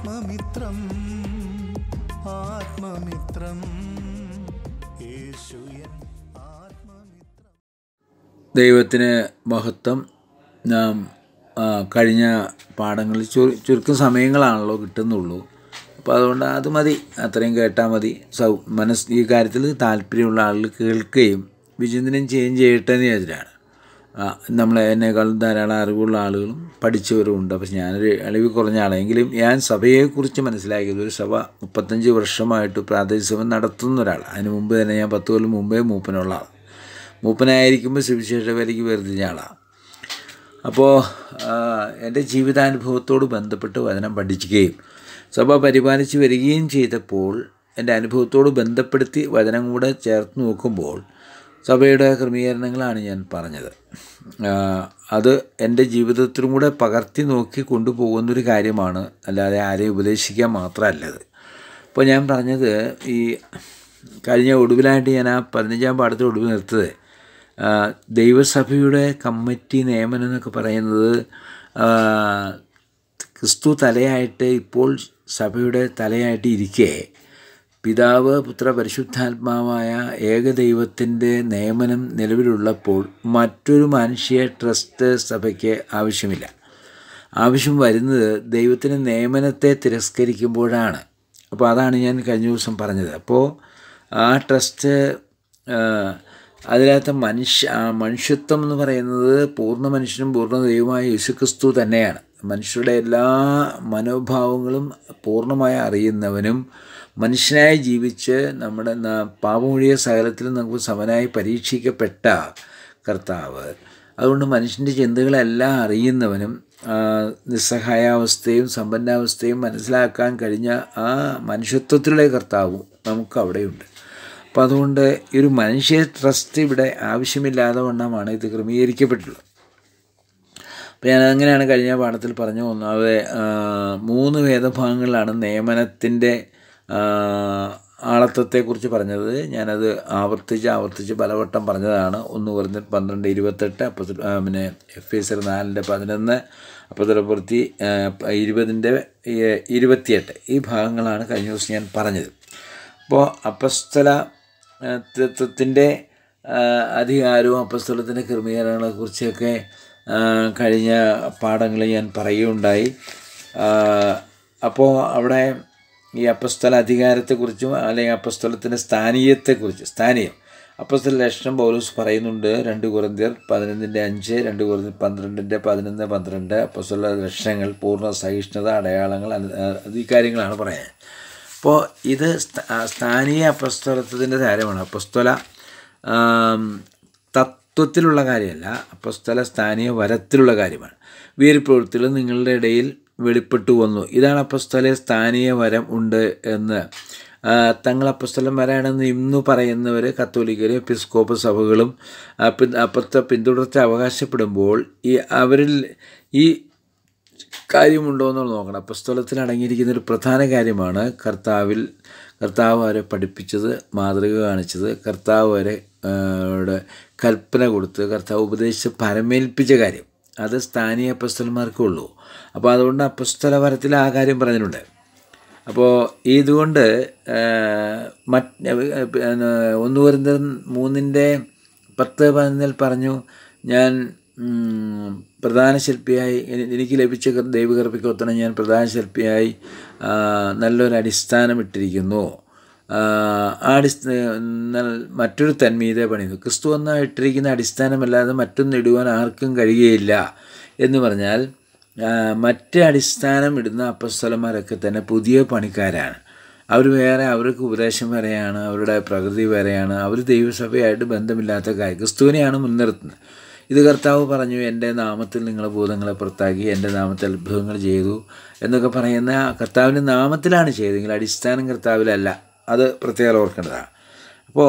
ആത്മമിത്രം ആത്മമിത്രം യേശു N ആത്മമിത്രം ദൈവത്തിന് മഹത്വം നാം ആ, കഴിഞ്ഞ പാഠങ്ങളിൽ ചുരു ചുരുക്കം സമയങ്ങളാണല്ലോ കിട്ടുന്നുള്ളൂ അപ്പോൾ അതുകൊണ്ട് അത് മതി അത്രയും കേട്ടാൽ മതി സൗ മനസ് ഈ കാര്യത്തിൽ താല്പര്യമുള്ള ആളുകൾ കേൾക്കുകയും വിചിന്തനം ചെയ്യുകയും ചെയ്യട്ടെ എന്ന് വിചാരിച്ചിട്ടാണ് ആ, നമ്മളെ എന്നെക്കാളും ധാരാളം അറിവുള്ള ആളുകളും പഠിച്ചവരും ഉണ്ട് പക്ഷെ ഞാനൊരു അളിവ് കുറഞ്ഞ ആളെങ്കിലും ഞാൻ സഭയെക്കുറിച്ച് മനസ്സിലാക്കിയത് ഒരു സഭ മുപ്പത്തഞ്ച് വർഷമായിട്ട് പ്രാദേശിക സഭ നടത്തുന്ന ഒരാൾ അതിന് മുമ്പ് തന്നെ ഞാൻ പത്ത് കൊല്ലം മുമ്പേ മൂപ്പനുള്ള ആൾ മൂപ്പനായിരിക്കുമ്പോൾ സുവിശേഷ വേലയ്ക്ക് വേർതിരിഞ്ഞ ആളാണ് അപ്പോൾ എൻ്റെ ജീവിതാനുഭവത്തോട് ബന്ധപ്പെട്ട് വചനം പഠിക്കുകയും സഭ പരിപാലിച്ച് വരികയും ചെയ്തപ്പോൾ എൻ്റെ അനുഭവത്തോട് ബന്ധപ്പെടുത്തി വചനം കൂടെ ചേർത്ത് നോക്കുമ്പോൾ സഭയുടെ ക്രമീകരണങ്ങളാണ് ഞാൻ പറഞ്ഞത് ആ, അത് എൻ്റെ ജീവിതത്തിലും കൂടെ പകർത്തി നോക്കി കൊണ്ടുപോകുന്നൊരു കാര്യമാണ് അല്ലാതെ ആരെയും ഉപദേശിക്കാൻ മാത്രമല്ലത് അപ്പോൾ ഞാൻ പറഞ്ഞത് ഈ കഴിഞ്ഞ ഒടുവിലായിട്ട് ഞാൻ ആ പതിനഞ്ചാം പാഠത്തിൽ ഒടുവിൽ നിർത്തത് ആ, ദൈവസഭയുടെ കമ്മിറ്റി നിയമനം എന്നൊക്കെ പറയുന്നത് ആ, ക്രിസ്തു തലയായിട്ട് ഇപ്പോൾ സഭയുടെ തലയായിട്ട് ഇരിക്കെ പിതാവ് പുത്ര പരിശുദ്ധാത്മാവായ ഏകദൈവത്തിൻ്റെ നിയമനം നിലവിലുള്ളപ്പോൾ മറ്റൊരു മനുഷ്യ ട്രസ്റ്റ് സഭയ്ക്ക് ആവശ്യമില്ല ആവശ്യം വരുന്നത് ദൈവത്തിൻ്റെ നിയമനത്തെ തിരസ്കരിക്കുമ്പോഴാണ് അപ്പോൾ അതാണ് ഞാൻ കഴിഞ്ഞ ദിവസം പറഞ്ഞത് അപ്പോൾ ആ ട്രസ്റ്റ് ആ, അതിനകത്ത് മനുഷ്യ ആ മനുഷ്യത്വം എന്ന് പറയുന്നത് പൂർണ്ണ മനുഷ്യനും പൂർണ്ണ ദൈവമായ യേശുക്രിസ്തു തന്നെയാണ് മനുഷ്യരുടെ എല്ലാ മനോഭാവങ്ങളും പൂർണ്ണമായി അറിയുന്നവനും മനുഷ്യനായി ജീവിച്ച് നമ്മുടെ ന- പാപമൊഴിയ സകലത്തിലും നമുക്ക് സമനായി പരീക്ഷിക്കപ്പെട്ട കർത്താവ് അതുകൊണ്ട് മനുഷ്യൻ്റെ ചിന്തകളെല്ലാം അറിയുന്നവനും ആ, നിസ്സഹായാവസ്ഥയും സമ്പന്നാവസ്ഥയും മനസ്സിലാക്കാൻ കഴിഞ്ഞ ആ മനുഷ്യത്വത്തിലുള്ള കർത്താവും നമുക്ക് അവിടെയുണ്ട് അപ്പം അതുകൊണ്ട് ഈ ഒരു മനുഷ്യ ട്രസ്റ്റ് ഇവിടെ ആവശ്യമില്ലാതെ വണ്ണമാണ് ഇത് ക്രമീകരിക്കപ്പെട്ടുള്ളത് അപ്പോൾ ഞാൻ അങ്ങനെയാണ് കഴിഞ്ഞ പാഠത്തിൽ പറഞ്ഞു ഒന്നാമത് ആ, മൂന്ന് വേദഭാഗങ്ങളിലാണ് നിയമനത്തിൻ്റെ ആ, ആളത്വത്തെക്കുറിച്ച് പറഞ്ഞത് ഞാനത് ആവർത്തിച്ച് ആവർത്തിച്ച് പലവട്ടം പറഞ്ഞതാണ് ഒന്ന് പറഞ്ഞ് പന്ത്രണ്ട് ഇരുപത്തെട്ട് അപ്പോൾ പിന്നെ എഫ് എസ് നാലിൻ്റെ പതിനൊന്ന് അപ്പത്തലപ്പുറത്തി ഇരുപതിൻ്റെ ഇരുപത്തിയെട്ട് ഈ ഭാഗങ്ങളാണ് കഴിഞ്ഞ ദിവസം ഞാൻ പറഞ്ഞത് അപ്പോൾ അപ്പസ്തല തത്വത്തിൻ്റെ അധികാരവും അപ്പസ്തലത്തിൻ്റെ ക്രമീകരണങ്ങളെക്കുറിച്ചൊക്കെ ആ, കഴിഞ്ഞ പാഠങ്ങളിൽ ഞാൻ പറയുകയുണ്ടായി ആ, അപ്പോൾ അവിടെ ഈ അപ്പസ്തല അധികാരത്തെക്കുറിച്ചും അല്ലെങ്കിൽ അപ്പസ്തലത്തിൻ്റെ സ്ഥാനീയത്തെക്കുറിച്ച് സ്ഥാനീയം അപ്പസ്തല ലക്ഷണം പൗലൂസ് പറയുന്നുണ്ട് രണ്ട് കുറന്തിയർ പതിനൊന്നിൻ്റെ അഞ്ച് രണ്ട് കുറന്തിയർ പന്ത്രണ്ടിൻ്റെ പതിനൊന്ന് പന്ത്രണ്ട് അപ്പസ്തല ലക്ഷണങ്ങൾ പൂർണ്ണ സഹിഷ്ണുത അടയാളങ്ങൾ അനു- അത് ഈ കാര്യങ്ങളാണ് പറയുന്നത് അപ്പോൾ ഇത് സ്ഥ- ആ സ്ഥാനീയ അപ്പസ്തലത്തിൻ്റെ കാര്യമാണ് അപ്പസ്തല ആം, തത്വത്തിലുള്ള കാര്യമല്ല അപ്പസ്തല സ്ഥാനീയ വരത്തിലുള്ള കാര്യമാണ് വീരപ്രവൃത്തികൾ നിങ്ങളുടെ ഇടയിൽ വെളിപ്പെട്ടു വന്നു ഇതാണ് അപ്പസ്തല സ്ഥാനീയ വരം ഉണ്ട് എന്ന് ആ, തങ്ങൾ അപ്പസ്തലന്മാരാണെന്ന് ഇന്ന് പറയുന്നവർ കത്തോലിക്കർ എപ്പിസ്കോപ്പ സഭകളും ആ, പി- അപ്പത്തെ പിന്തുടർച്ച അവകാശപ്പെടുമ്പോൾ ഈ അവരിൽ ഈ കാര്യമുണ്ടോ എന്നുള്ളത് നോക്കണം പുസ്തകത്തിൽ അടങ്ങിയിരിക്കുന്ന ഒരു പ്രധാന കാര്യമാണ് കർത്താവിൽ കർത്താവ് അവരെ പഠിപ്പിച്ചത് മാതൃക കാണിച്ചത് കർത്താവ് അവരെ ആ, യുടെ കൽപ്പന കൊടുത്ത് കർത്താവ് ഉപദേശിച്ച് പരമേൽപ്പിച്ച കാര്യം അത് സ്ഥാനീയ അപ്പസ്തലന്മാർക്കേ ഉള്ളൂ അപ്പോൾ അതുകൊണ്ട് അപ്പസ്തല വരത്തിൽ ആ കാര്യം പറഞ്ഞിട്ടുണ്ട് അപ്പോൾ ഇതുകൊണ്ട് ആ, മറ്റ് ഒന്ന് വരുന്ന മൂന്നിൻ്റെ പത്ത് പതിനൊന്നിൽ പറഞ്ഞു ഞാൻ ഉം, പ്രധാന ശില്പിയായി എനി- എനിക്ക് ലഭിച്ച കൃ- ദൈവകൃപയ്ക്കൊത്തണം ഞാൻ പ്രധാന ശില്പിയായി ആ, നല്ലൊരു അടിസ്ഥാനം ഇട്ടിരിക്കുന്നു ആ, ആ അടിസ്ഥ എന്നാൽ മറ്റൊരു തന്മീതെ പണിയുന്നു ക്രിസ്തു എന്ന ഇട്ടിരിക്കുന്ന അടിസ്ഥാനമല്ലാതെ മറ്റൊന്നും ഇടുവാൻ ആർക്കും കഴിയുകയില്ല എന്ന് പറഞ്ഞാൽ ആ, മറ്റ് അടിസ്ഥാനം ഇടുന്ന അപ്പസ്തലന്മാരൊക്കെ തന്നെ പുതിയ പണിക്കാരാണ് അവർ വേറെ അവർക്ക് ഉപദേശം വേറെയാണ് അവരുടെ പ്രകൃതി വേറെയാണ് അവർ ദൈവസഭയായിട്ട് ബന്ധമില്ലാത്ത കാര്യം ക്രിസ്തുവിനെയാണ് മുൻനിർത്തുന്നത് ഇത് കർത്താവ് പറഞ്ഞു എൻ്റെ നാമത്തിൽ നിങ്ങൾ ഭൂതങ്ങളെ പുറത്താക്കി എൻ്റെ നാമത്തിൽ അത്ഭുതങ്ങൾ ചെയ്തു എന്നൊക്കെ പറയുന്ന ആ കർത്താവിൻ്റെ നാമത്തിലാണ് ചെയ്തെങ്കിൽ അടിസ്ഥാനം കർത്താവിലല്ല അത് പ്രത്യേകം ഓർക്കേണ്ടതാണ് അപ്പോൾ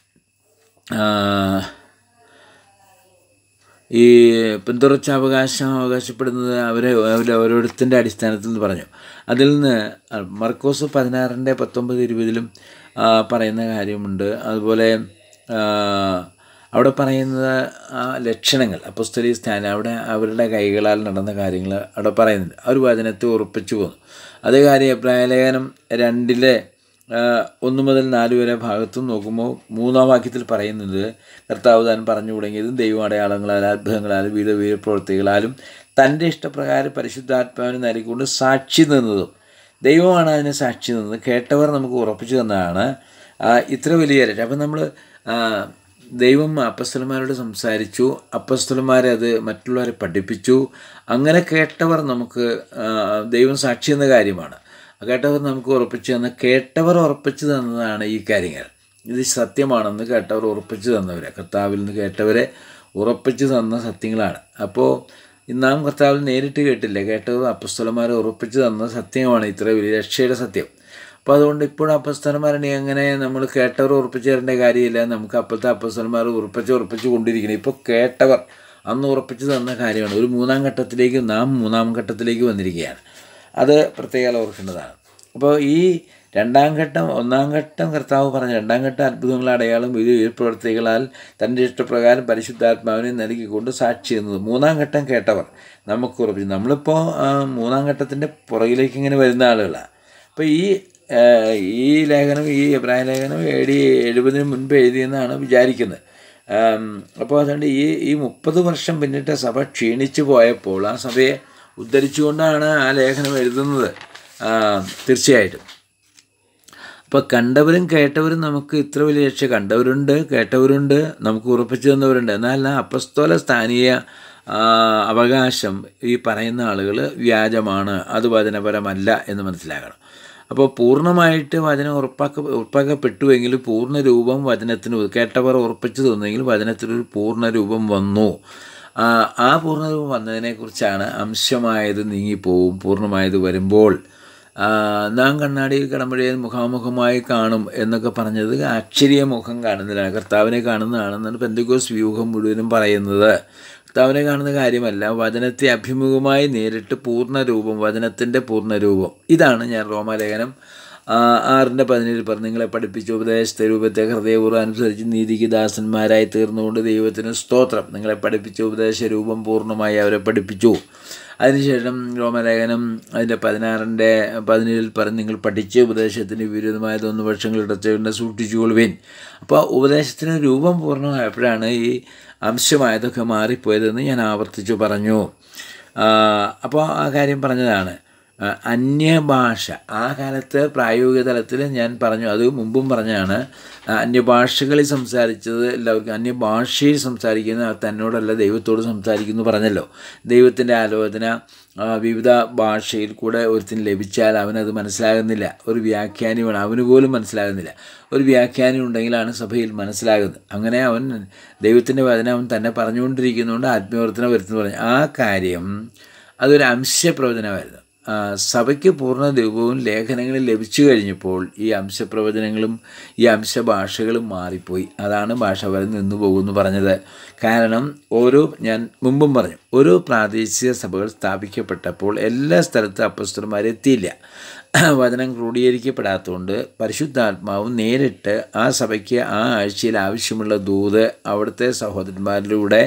ഈ പിന്തുടർച്ച അവകാശം അവകാശപ്പെടുന്നത് അവരെ അവരെ ഓരോരുത്തൻ്റെ അടിസ്ഥാനത്തിൽ നിന്ന് പറഞ്ഞു അതിൽ നിന്ന് മർക്കോസ് പതിനാറിൻ്റെ പത്തൊമ്പത് ഇരുപതിലും ആ, പറയുന്ന കാര്യമുണ്ട് അതുപോലെ ആ, അവിടെ പറയുന്നത് ആ ലക്ഷണങ്ങൾ അപ്പസ്തലി സ്ഥാനം അവിടെ അവരുടെ കൈകളാൽ നടന്ന കാര്യങ്ങൾ അവിടെ പറയുന്നുണ്ട് ആ ഒരു വചനത്തെ ഉറപ്പിച്ചു പോന്നു അതേ കാര്യം എബ്രായ ലേഖനം രണ്ടിലെ ആ, ഒന്ന് മുതൽ നാല് വരെ ഭാഗത്തും നോക്കുമ്പോൾ മൂന്നാം വാക്യത്തിൽ പറയുന്നത് കർത്താവ് താൻ പറഞ്ഞു തുടങ്ങിയതും ദൈവ അടയാളങ്ങളാലും അത്ഭുതങ്ങളാലും വീര വീരപ്രവൃത്തികളാലും തൻ്റെ ഇഷ്ടപ്രകാരം പരിശുദ്ധാത്മാവിനെ നൽകിക്കൊണ്ട് സാക്ഷി നിന്നതും ദൈവമാണ് അതിന് സാക്ഷി നിന്നത് കേട്ടവർ നമുക്ക് ഉറപ്പിച്ചു തന്നതാണ് ആ, ഇത്ര വലിയ രക്ഷ അപ്പം നമ്മൾ ദൈവം അപ്പസ്തലന്മാരോട് സംസാരിച്ചു അപ്പസ്തലന്മാരെ അത് മറ്റുള്ളവരെ പഠിപ്പിച്ചു അങ്ങനെ കേട്ടവർ നമുക്ക് ആ, ദൈവം സാക്ഷി എന്ന കാര്യമാണ് കേട്ടവർ നമുക്ക് ഉറപ്പിച്ചു തന്ന കേട്ടവർ ഉറപ്പിച്ചു തന്നതാണ് ഈ കാര്യങ്ങൾ ഇത് സത്യമാണെന്ന് കേട്ടവർ ഉറപ്പിച്ചു തന്നവരെ കർത്താവിൽ നിന്ന് കേട്ടവരെ ഉറപ്പിച്ചു തന്ന സത്യങ്ങളാണ് അപ്പോൾ നാം കർത്താവിൽ നേരിട്ട് കേട്ടില്ല കേട്ടവർ അപ്പസ്തലന്മാരെ ഉറപ്പിച്ചു തന്ന സത്യമാണ് ഇത്ര വലിയ രക്ഷയുടെ സത്യം അപ്പോൾ അതുകൊണ്ട് ഇപ്പോഴും അപ്പസ്തലന്മാരെ അങ്ങനെ നമ്മൾ കേട്ടവർ ഉറപ്പിച്ചു തരേണ്ട കാര്യമില്ല നമുക്ക് അപ്പോഴത്തെ അപ്പസ്തലന്മാർ ഉറപ്പിച്ച് ഉറപ്പിച്ച് കൊണ്ടിരിക്കണം ഇപ്പോൾ കേട്ടവർ അന്ന് ഉറപ്പിച്ചു തന്ന കാര്യമാണ് ഒരു മൂന്നാം ഘട്ടത്തിലേക്ക് നാം മൂന്നാം ഘട്ടത്തിലേക്ക് വന്നിരിക്കുകയാണ് അത് പ്രത്യേകം ഓർക്കേണ്ടതാണ് അപ്പോൾ ഈ രണ്ടാം ഘട്ടം ഒന്നാം ഘട്ടം കർത്താവ് പറഞ്ഞ രണ്ടാം ഘട്ടം അത്ഭുതങ്ങൾ അടയാളം വലിയ പ്രവർത്തികളാൽ തൻ്റെ ഇഷ്ടപ്രകാരം പരിശുദ്ധാത്മാവിനെ നൽകിക്കൊണ്ട് സാക്ഷി എന്നത് മൂന്നാം ഘട്ടം കേട്ടവർ നമുക്ക് ഉറപ്പിച്ചു നമ്മളിപ്പോൾ ആ, മൂന്നാം ഘട്ടത്തിൻ്റെ പുറകിലേക്ക് ഇങ്ങനെ വരുന്ന ആളുകളാണ് അപ്പോൾ ഈ ആ, ഈ ലേഖനം ഈ അഭിപ്രായ ലേഖനം എ ഡി എഴുപതിന് മുൻപ് എഴുതിയെന്നാണ് വിചാരിക്കുന്നത് ആം, അപ്പോൾ അതുകൊണ്ട് ഈ ഈ മുപ്പത് വർഷം പിന്നിട്ട് സഭ ക്ഷീണിച്ചു പോയപ്പോൾ ആ സഭയെ ഉദ്ധരിച്ചുകൊണ്ടാണ് ആ ലേഖനം എഴുതുന്നത് ആ, തീർച്ചയായിട്ടും അപ്പോൾ കണ്ടവരും കേട്ടവരും നമുക്ക് ഇത്ര വലിയ രക്ഷ കണ്ടവരുണ്ട് കേട്ടവരുണ്ട് നമുക്ക് ഉറപ്പിച്ചു തന്നവരുണ്ട് എന്നാൽ ആ അപ്പസ്തോല സ്ഥാനീയ ആ, അവകാശം ഈ പറയുന്ന ആളുകൾ വ്യാജമാണ് അത് വചനപരമല്ല എന്ന് മനസ്സിലാക്കണം അപ്പോൾ പൂർണ്ണമായിട്ട് വചനം ഉറപ്പാക്ക ഉറപ്പാക്കപ്പെട്ടുവെങ്കിൽ പൂർണ്ണ രൂപം വചനത്തിന് കേട്ടവർ ഉറപ്പിച്ചു തന്നെങ്കിൽ വചനത്തിനൊരു പൂർണ്ണ രൂപം വന്നു ആ ആ പൂർണ്ണ രൂപം വന്നതിനെക്കുറിച്ചാണ് അംശമായത് നീങ്ങിപ്പോവും പൂർണ്ണമായത് വരുമ്പോൾ ആ, നാം കണ്ണാടിയിൽ കടമ്പഴയിൽ മുഖാമുഖമായി കാണും എന്നൊക്കെ പറഞ്ഞത് അക്ഷരീയ മുഖം കാണുന്നില്ല കർത്താവിനെ കാണുന്നതാണെന്നാണ് പെന്തക്കോസ് വ്യൂഹം മുഴുവനും പറയുന്നത് കർത്താവിനെ കാണുന്ന കാര്യമല്ല വചനത്തെ അഭിമുഖമായി നേരിട്ട് പൂർണ്ണ രൂപം വചനത്തിൻ്റെ പൂർണ്ണ രൂപം ഇതാണ് ഞാൻ റോമാലേഖനം ആ, ആറിൻ്റെ പതിനേഴ് പറഞ്ഞു നിങ്ങളെ പഠിപ്പിച്ച ഉപദേശത്തെ രൂപത്തെ ഹൃദയപൂർവ്വം അനുസരിച്ച് നീതിക്ക് ദാസന്മാരായി തീർന്നുകൊണ്ട് ദൈവത്തിന് സ്തോത്രം നിങ്ങളെ പഠിപ്പിച്ച ഉപദേശ രൂപം പൂർണ്ണമായി അവരെ പഠിപ്പിച്ചു അതിനുശേഷം റോമലേഖനം അതിൻ്റെ പതിനാറിൻ്റെ പതിനേഴിൽ പറഞ്ഞ് നിങ്ങൾ പഠിച്ച ഉപദേശത്തിന് വിരുദ്ധമായതൊന്ന് വർഷങ്ങൾ ഇടച്ചുകൊണ്ട് സൂക്ഷിച്ചുകൊള്ളുവിൻ അപ്പോൾ ഉപദേശത്തിന് രൂപം പൂർണ്ണമായപ്പോഴാണ് ഈ അംശമായതൊക്കെ മാറിപ്പോയതെന്ന് ഞാൻ ആവർത്തിച്ചു പറഞ്ഞു ആ, അപ്പോൾ ആ കാര്യം പറഞ്ഞതാണ് ആ, അന്യഭാഷ ആ കാലത്ത് പ്രായോഗിക തലത്തിൽ ഞാൻ പറഞ്ഞു അത് മുമ്പും പറഞ്ഞാണ് ആ, അന്യഭാഷകളിൽ സംസാരിച്ചത് എല്ലാവർക്കും അന്യഭാഷയിൽ സംസാരിക്കുന്ന തന്നോടല്ല ദൈവത്തോട് സംസാരിക്കുന്നു പറഞ്ഞല്ലോ ദൈവത്തിൻ്റെ ആലോചന ആ, വിവിധ ഭാഷയിൽ കൂടെ ഒരുത്തിന് ലഭിച്ചാൽ അവനത് മനസ്സിലാകുന്നില്ല ഒരു വ്യാഖ്യാനി വേണം അവന് പോലും മനസ്സിലാകുന്നില്ല ഒരു വ്യാഖ്യാനി ഉണ്ടെങ്കിലാണ് സഭയിൽ മനസ്സിലാകുന്നത് അങ്ങനെ അവൻ ദൈവത്തിൻ്റെ വചനം അവൻ തന്നെ പറഞ്ഞുകൊണ്ടിരിക്കുന്നതുകൊണ്ട് ആത്മീയവർത്തന വരുത്തുന്നു പറഞ്ഞു ആ കാര്യം അതൊരു അംശപ്രവചനമായിരുന്നു ആ, സഭയ്ക്ക് പൂർണ്ണ രൂപവും ലേഖനങ്ങളിൽ ലഭിച്ചു കഴിഞ്ഞപ്പോൾ ഈ അംശപ്രവചനങ്ങളും ഈ അംശഭാഷകളും മാറിപ്പോയി അതാണ് ഭാഷ വരെ നിന്നു പോകുമെന്ന് പറഞ്ഞത് കാരണം ഓരോ ഞാൻ മുമ്പും പറഞ്ഞു ഓരോ പ്രാദേശിക സഭകൾ സ്ഥാപിക്കപ്പെട്ടപ്പോൾ എല്ലാ സ്ഥലത്തും അപ്പസ്തർമാർ എത്തിയില്ല വചനം ക്രോഡീകരിക്കപ്പെടാത്തതുകൊണ്ട് പരിശുദ്ധാത്മാവും നേരിട്ട് ആ സഭയ്ക്ക് ആ ആഴ്ചയിൽ ആവശ്യമുള്ള ദൂത് അവിടുത്തെ സഹോദരന്മാരിലൂടെ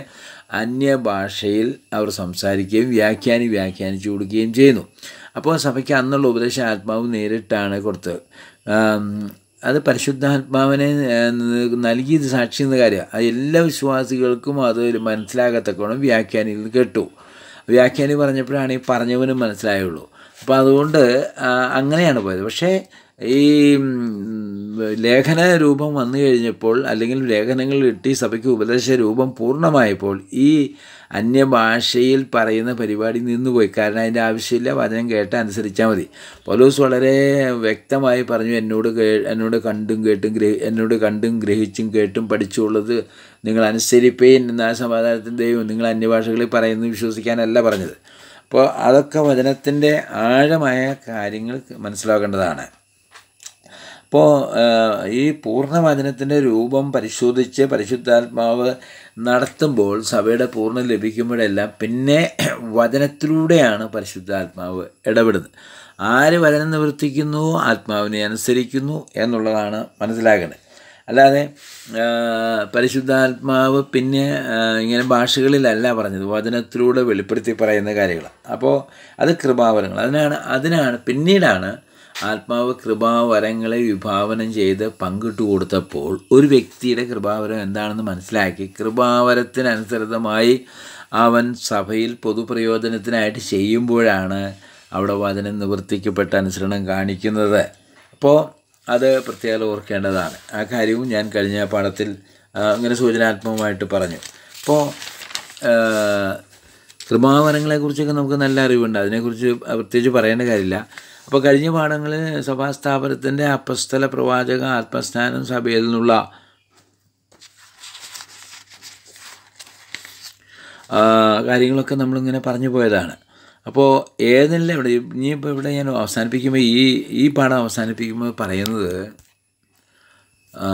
അന്യഭാഷയിൽ അവർ സംസാരിക്കുകയും വ്യാഖ്യാനി വ്യാഖ്യാനിച്ചു കൊടുക്കുകയും ചെയ്യുന്നു അപ്പോൾ സഭയ്ക്ക് അന്നുള്ള ഉപദേശം ആത്മാവ് നേരിട്ടാണ് കൊടുത്തത് ആം, അത് പരിശുദ്ധാത്മാവിനെ ആ, നൽകിയത് സാക്ഷി എന്ന കാര്യമാണ് അത് എല്ലാ വിശ്വാസികൾക്കും അത് മനസ്സിലാകത്തക്കോണം വ്യാഖ്യാനിയിൽ നിന്ന് കേട്ടു വ്യാഖ്യാനി പറഞ്ഞപ്പോഴാണ് ഈ പറഞ്ഞവനും മനസ്സിലായുള്ളൂ അപ്പോൾ അതുകൊണ്ട് ആ, അങ്ങനെയാണ് പോയത് പക്ഷേ ഈ ഉം, ലേഖന രൂപം വന്നു കഴിഞ്ഞപ്പോൾ അല്ലെങ്കിൽ ലേഖനങ്ങൾ കിട്ടി സഭയ്ക്ക് ഉപദേശ രൂപം പൂർണ്ണമായപ്പോൾ ഈ അന്യഭാഷയിൽ പറയുന്ന പരിപാടി നിന്നുപോയി കാരണം അതിൻ്റെ ആവശ്യമില്ല വചനം കേട്ട് അനുസരിച്ചാൽ മതി പൗലോസ് വളരെ വ്യക്തമായി പറഞ്ഞു എന്നോട് കേ എന്നോട് കണ്ടും കേട്ടും ഗ്രഹി എന്നോട് കണ്ടും ഗ്രഹിച്ചും കേട്ടും പഠിച്ചുള്ളത് നിങ്ങൾ അനുസരിപ്പേൻ എന്ന സമാധാനത്തിൻ്റെ ദൈവം നിങ്ങൾ അന്യഭാഷകളിൽ പറയുന്നത് വിശ്വസിക്കാനല്ല പറഞ്ഞത് അപ്പോൾ അതൊക്കെ വചനത്തിൻ്റെ ആഴമായ കാര്യങ്ങൾ മനസ്സിലാക്കേണ്ടതാണ് അപ്പോൾ ഈ പൂർണ്ണവചനത്തിൻ്റെ രൂപം പരിശോധിച്ച് പരിശുദ്ധാത്മാവ് നടത്തുമ്പോൾ സഭയുടെ പൂർണ്ണം ലഭിക്കുമ്പോഴെല്ലാം പിന്നെ വചനത്തിലൂടെയാണ് പരിശുദ്ധാത്മാവ് ഇടപെടുന്നത് ആര് വചനം നിവർത്തിക്കുന്നു ആത്മാവിനെ അനുസരിക്കുന്നു എന്നുള്ളതാണ് മനസ്സിലാക്കേണ്ടത് അല്ലാതെ ആ, പരിശുദ്ധാത്മാവ് പിന്നെ ആ, ഇങ്ങനെ ഭാഷകളിലല്ല പറഞ്ഞത് വചനത്തിലൂടെ വെളിപ്പെടുത്തി പറയുന്ന കാര്യങ്ങൾ അപ്പോൾ അത് കൃപാവരങ്ങൾ അതിനാണ് അതിനാണ് പിന്നീടാണ് ആത്മാവ് കൃപാവരങ്ങളെ വിഭാവനം ചെയ്ത് പങ്കിട്ട് കൊടുത്തപ്പോൾ ഒരു വ്യക്തിയുടെ കൃപാവരം എന്താണെന്ന് മനസ്സിലാക്കി കൃപാവരത്തിനനുസൃതമായി അവൻ സഭയിൽ പൊതുപ്രയോജനത്തിനായിട്ട് ചെയ്യുമ്പോഴാണ് അവിടെ വചനം നിവർത്തിക്കപ്പെട്ട അനുസരണം കാണിക്കുന്നത് അപ്പോൾ അത് പ്രത്യേകം ഓർക്കേണ്ടതാണ് ആ കാര്യവും ഞാൻ കഴിഞ്ഞ പാഠത്തിൽ ആ, ഇങ്ങനെ സൂചനാത്മകമായിട്ട് പറഞ്ഞു അപ്പോൾ കൃപാവരങ്ങളെക്കുറിച്ചൊക്കെ നമുക്ക് നല്ല അറിവുണ്ട് അതിനെക്കുറിച്ച് പ്രത്യേകിച്ച് പറയേണ്ട കാര്യമില്ല അപ്പോൾ കഴിഞ്ഞ പാഠങ്ങളിൽ സഭാസ്ഥാപനത്തിൻ്റെ അപ്പസ്തല പ്രവാചക ആത്മസ്നാനം സഭയിൽ നിന്നുള്ള ആ, കാര്യങ്ങളൊക്കെ നമ്മളിങ്ങനെ പറഞ്ഞു പോയതാണ് അപ്പോൾ ഏതെല്ലാം ഇവിടെ ഇനിയിപ്പോൾ ഇവിടെ ഞാൻ അവസാനിപ്പിക്കുമ്പോൾ ഈ ഈ പാഠം അവസാനിപ്പിക്കുമ്പോൾ പറയുന്നത് ആ,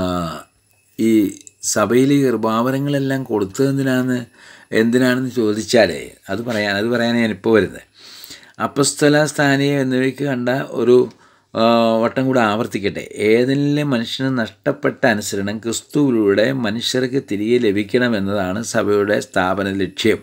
ഈ സഭയിൽ ഈ കൃപാവരങ്ങളെല്ലാം കൊടുത്തത് എന്തിനാണെന്ന് എന്തിനാണെന്ന് ചോദിച്ചാലേ അത് പറയാൻ അത് പറയാനാണ് ഞാനിപ്പോൾ വരുന്നത് അപ്പസ്തല സ്ഥാനീയ എന്നിവയ്ക്ക് കണ്ട ഒരു ആ, വട്ടം കൂടെ ആവർത്തിക്കട്ടെ ഏതെങ്കിലും മനുഷ്യന് നഷ്ടപ്പെട്ട അനുസരണം ക്രിസ്തുവിലൂടെ മനുഷ്യർക്ക് തിരികെ ലഭിക്കണമെന്നതാണ് സഭയുടെ സ്ഥാപന ലക്ഷ്യം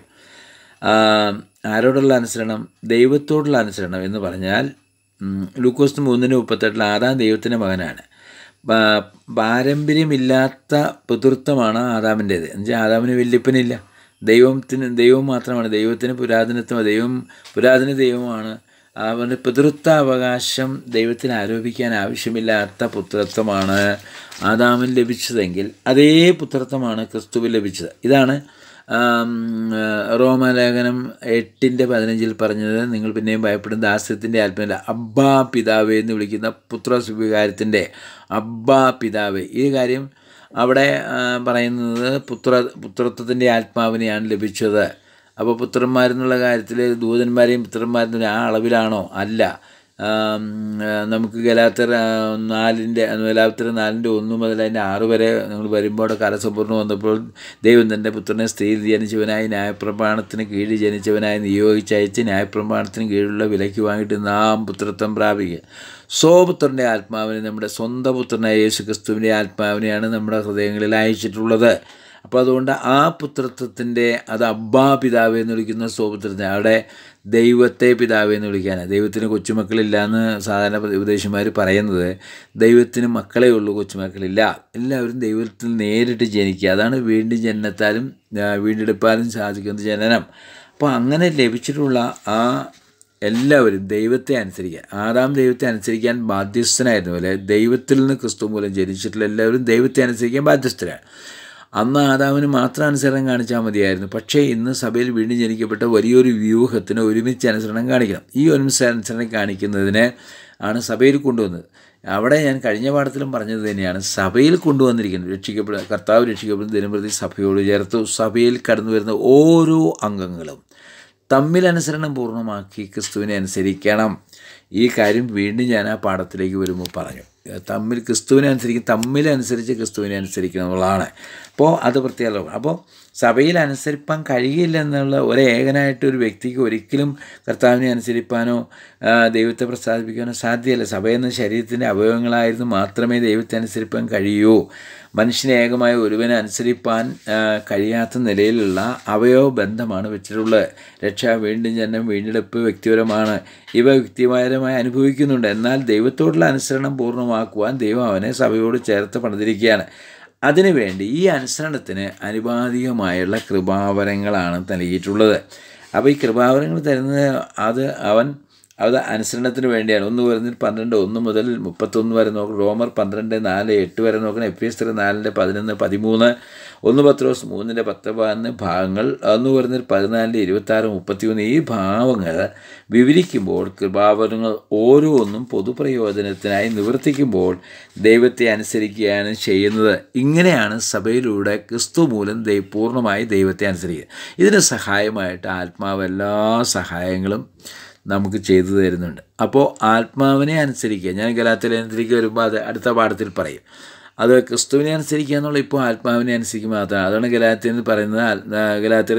ആ, ആരോടുള്ള അനുസരണം ദൈവത്തോടുള്ള അനുസരണം എന്ന് പറഞ്ഞാൽ ഉം, ലൂക്കോസ് മൂന്നിന് മുപ്പത്തെട്ടിൽ ആദാം ദൈവത്തിൻ്റെ മകനാണ് പാ- പാരമ്പര്യമില്ലാത്ത പിതൃത്വമാണ് ആദാമിൻ്റേത് എന്നുവെച്ചാൽ ആദാമിന് വല്യപ്പനില്ല ദൈവത്തിന് ദൈവം മാത്രമാണ് ദൈവത്തിന് പുരാതനത്വം ദൈവം പുരാതന ദൈവമാണ് അവൻ്റെ പിതൃത്വ അവകാശം ദൈവത്തിന് ആരോപിക്കാൻ ആവശ്യമില്ലാത്ത പുത്രത്വമാണ് ആദാമിന് ലഭിച്ചതെങ്കിൽ അതേ പുത്രത്വമാണ് ക്രിസ്തുവിൽ ലഭിച്ചത് ഇതാണ് ആം, ആ, റോമാലേഖനം എട്ടിൻ്റെ പതിനഞ്ചിൽ പറഞ്ഞത് നിങ്ങൾ പിന്നെയും ഭയപ്പെടുന്ന ദാസ്യത്തിൻ്റെ ആത്മീയല്ല അബ്ബാ പിതാവേ എന്ന് വിളിക്കുന്ന പുത്ര സ്വീകാരത്തിൻ്റെ അബ്ബാ പിതാവേ ഈ കാര്യം അവിടെ ആ, പറയുന്നത് പുത്ര പുത്രത്വത്തിൻ്റെ ആത്മാവിനെയാണ് ലഭിച്ചത് അപ്പോൾ പുത്രന്മാരെന്നുള്ള കാര്യത്തിൽ ദൂതന്മാരെയും പുത്രന്മാരെന്നുള്ള ആ അളവിലാണോ അല്ല ആം, ആ, നമുക്ക് ഗലാത്തർ ആ, നാലിൻ്റെ ഗലാത്തർ നാലിൻ്റെ ഒന്ന് മുതൽ അതിൻ്റെ ആറ് വരെ നമ്മൾ വരുമ്പോൾ അവിടെ കാലസമ്പൂർണ്ണം വന്നപ്പോൾ ദൈവം തൻ്റെ പുത്രനെ സ്ത്രീയിൽ ജനിച്ചവനായി ന്യായപ്രമാണത്തിന് കീഴിൽ ജനിച്ചവനായി നിയോഗിച്ചയച്ച് ന്യായപ്രമാണത്തിന് കീഴിലുള്ള വിലയ്ക്ക് വാങ്ങിയിട്ട് നാം പുത്രത്വം പ്രാപിക്കുക സ്വപുത്രൻ്റെ ആത്മാവിനെ നമ്മുടെ സ്വന്തം പുത്രനായ യേശു ക്രിസ്തുവിൻ്റെ ആത്മാവിനെയാണ് നമ്മുടെ ഹൃദയങ്ങളിൽ അയച്ചിട്ടുള്ളത് അപ്പോൾ അതുകൊണ്ട് ആ പുത്രത്വത്തിൻ്റെ അത് അബ്ബാ പിതാവ് എന്ന് വിളിക്കുന്ന സ്വപുത്രത്തെ അവിടെ ദൈവത്തെ പിതാവ് എന്ന് വിളിക്കാനാണ് ദൈവത്തിന് കൊച്ചുമക്കളില്ല എന്ന് സാധാരണ ഉപദേശന്മാർ പറയുന്നത് ദൈവത്തിന് മക്കളേ ഉള്ളൂ കൊച്ചുമക്കളില്ല എല്ലാവരും ദൈവത്തിൽ നേരിട്ട് ജനിക്കുക അതാണ് വീണ്ടും ജനനത്താലും ആ, വീണ്ടെടുപ്പാലും സാധിക്കുന്ന ജനനം അപ്പോൾ അങ്ങനെ ലഭിച്ചിട്ടുള്ള ആ എല്ലാവരും ദൈവത്തെ അനുസരിക്കാൻ ആദാം ദൈവത്തെ അനുസരിക്കാൻ ബാധ്യസ്ഥനായിരുന്ന പോലെ ദൈവത്തിൽ നിന്ന് ക്രിസ്തു മൂലം ജനിച്ചിട്ടുള്ള എല്ലാവരും ദൈവത്തെ അനുസരിക്കാൻ ബാധ്യസ്ഥരാണ് അന്ന് ആദാമിന് മാത്രം അനുസരണം കാണിച്ചാൽ മതിയായിരുന്നു പക്ഷേ ഇന്ന് സഭയിൽ വീണ്ടും ജനിക്കപ്പെട്ട വലിയൊരു വ്യൂഹത്തിന് ഒരുമിച്ച് അനുസരണം കാണിക്കണം ഈ ഒരുമിച്ച് അനുസരണം കാണിക്കുന്നതിന് ആണ് സഭയിൽ കൊണ്ടുവന്നത് അവിടെ ഞാൻ കഴിഞ്ഞ പാഠത്തിലും പറഞ്ഞത് തന്നെയാണ് സഭയിൽ കൊണ്ടുവന്നിരിക്കുന്നത് രക്ഷിക്കപ്പെടുന്ന കർത്താവ് രക്ഷിക്കപ്പെടുന്ന ദിനപ്രതി സഭയോട് ചേർത്തു സഭയിൽ കടന്നു വരുന്ന ഓരോ അംഗങ്ങളും തമ്മിൽ അനുസരണം പൂർണ്ണമാക്കി ക്രിസ്തുവിനെ അനുസരിക്കണം ഈ കാര്യം വീണ്ടും ഞാൻ ആ പാഠത്തിലേക്ക് വരുമ്പോൾ പറഞ്ഞു തമ്മിൽ ക്രിസ്തുവിനെ അനുസരിക്കും തമ്മിലനുസരിച്ച് ക്രിസ്തുവിനെ അനുസരിക്കണം എന്നുള്ളതാണ് അപ്പോൾ അത് പ്രത്യേകം അപ്പോൾ സഭയിൽ അനുസരിപ്പാൻ കഴിയില്ല എന്നുള്ള ഒരേകനായിട്ട് ഒരു വ്യക്തിക്ക് ഒരിക്കലും കർത്താവിനെ അനുസരിപ്പാനോ ആ, ദൈവത്തെ പ്രസാദിപ്പിക്കാനോ സാധ്യമല്ല സഭ എന്ന ശരീരത്തിൻ്റെ അവയവങ്ങളായിരുന്നു മാത്രമേ ദൈവത്തെ അനുസരിപ്പാൻ കഴിയൂ മനുഷ്യനെ ഏകമായ ഒരുവനെ അനുസരിപ്പാൻ ആ, കഴിയാത്ത നിലയിലുള്ള അവയവ ബന്ധമാണ് വെച്ചിട്ടുള്ളത് രക്ഷ വീണ്ടും ജനനം വീണ്ടെടുപ്പ് വ്യക്തിപരമാണ് ഇവ വ്യക്തിപരമായി അനുഭവിക്കുന്നുണ്ട് എന്നാൽ ദൈവത്തോടുള്ള അനുസരണം പൂർണ്ണമാക്കുവാൻ ദൈവം അവനെ സഭയോട് ചേർത്ത് പണിതിരിക്കുകയാണ് അതിനുവേണ്ടി ഈ അനുസരണത്തിന് അനുപാതികമായുള്ള കൃപാവരങ്ങളാണ് നൽകിയിട്ടുള്ളത് അപ്പോൾ ഈ കൃപാവരങ്ങൾ തരുന്നത് അത് അവൻ അത് അനുസരണത്തിന് വേണ്ടിയാണ് ഒന്ന് വരുന്നതിൽ പന്ത്രണ്ട് ഒന്ന് മുതൽ മുപ്പത്തൊന്ന് വരെ നോക്കണം റോമർ പന്ത്രണ്ട് നാല് എട്ട് വരെ നോക്കണം എഫ് എസ് ത്രീ നാലിൻ്റെ പതിനൊന്ന് പതിമൂന്ന് ഒന്ന് പത്രോസ് മൂന്നിൻ്റെ പത്ത് പതിനൊന്ന് ഭാഗങ്ങൾ ഒന്ന് വരുന്നതിൽ പതിനാലിൻ്റെ ഇരുപത്താറ് മുപ്പത്തിയൊന്ന് ഈ ഭാവങ്ങൾ വിവരിക്കുമ്പോൾ കൃപാവരങ്ങൾ ഓരോന്നും പൊതുപ്രയോജനത്തിനായി നിവർത്തിക്കുമ്പോൾ ദൈവത്തെ അനുസരിക്കുകയാണ് ചെയ്യുന്നത് ഇങ്ങനെയാണ് സഭയിലൂടെ ക്രിസ്തു മൂലം ദൈ പൂർണ്ണമായി ദൈവത്തെ അനുസരിക്കുക ഇതിന് സഹായമായിട്ട് ആത്മാവ് എല്ലാ സഹായങ്ങളും നമുക്ക് ചെയ്തു തരുന്നുണ്ട് അപ്പോൾ ആത്മാവിനെ അനുസരിക്കുക ഞാൻ ഗലാത്തിലേക്ക് വരുമ്പോൾ അത് അടുത്ത പാഠത്തിൽ പറയും അത് ക്രിസ്തുവിനെ അനുസരിക്കുക എന്നുള്ള ഇപ്പോൾ ആത്മാവിനെ അനുസരിക്കുക മാത്രമാണ് അതാണ് ഗലാത്തിൽ എന്ന് പറയുന്നത് ഗലാത്തിൽ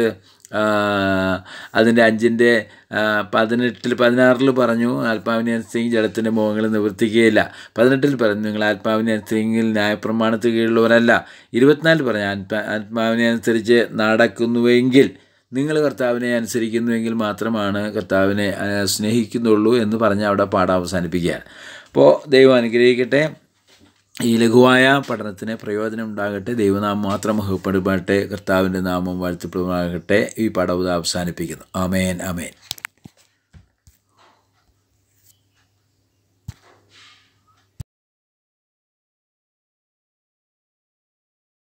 ആ, അതിൻ്റെ അഞ്ചിൻ്റെ ആ, പതിനെട്ടിൽ പതിനാറിൽ പറഞ്ഞു ആത്മാവിനെ അനുസരിച്ച് ജലത്തിൻ്റെ മുഖങ്ങൾ നിവർത്തിക്കുകയില്ല പതിനെട്ടിൽ പറഞ്ഞു നിങ്ങൾ ആത്മാവിനെ അനുസരിച്ചെങ്കിൽ ന്യായപ്രമാണത്തിൽ കീഴുള്ളവരല്ല ഇരുപത്തിനാലിൽ പറഞ്ഞു ആത്മാ ആത്മാവിനെ അനുസരിച്ച് നടക്കുന്നുവെങ്കിൽ നിങ്ങൾ കർത്താവിനെ അനുസരിക്കുന്നുവെങ്കിൽ മാത്രമാണ് കർത്താവിനെ ആ, സ്നേഹിക്കുന്നുള്ളൂ എന്ന് പറഞ്ഞ് അവിടെ പാഠം അവസാനിപ്പിക്കുകയാണ് അപ്പോൾ ദൈവം അനുഗ്രഹിക്കട്ടെ ഈ ലഘുവായ പഠനത്തിന് പ്രയോജനം ഉണ്ടാകട്ടെ ദൈവനാമം മാത്രം മഹപ്പെടുപാട്ടെ കർത്താവിൻ്റെ നാമം വാഴ്ത്തപ്പെടുമാകട്ടെ ഈ പാഠം അവസാനിപ്പിക്കുന്നു അമേൻ അമേൻ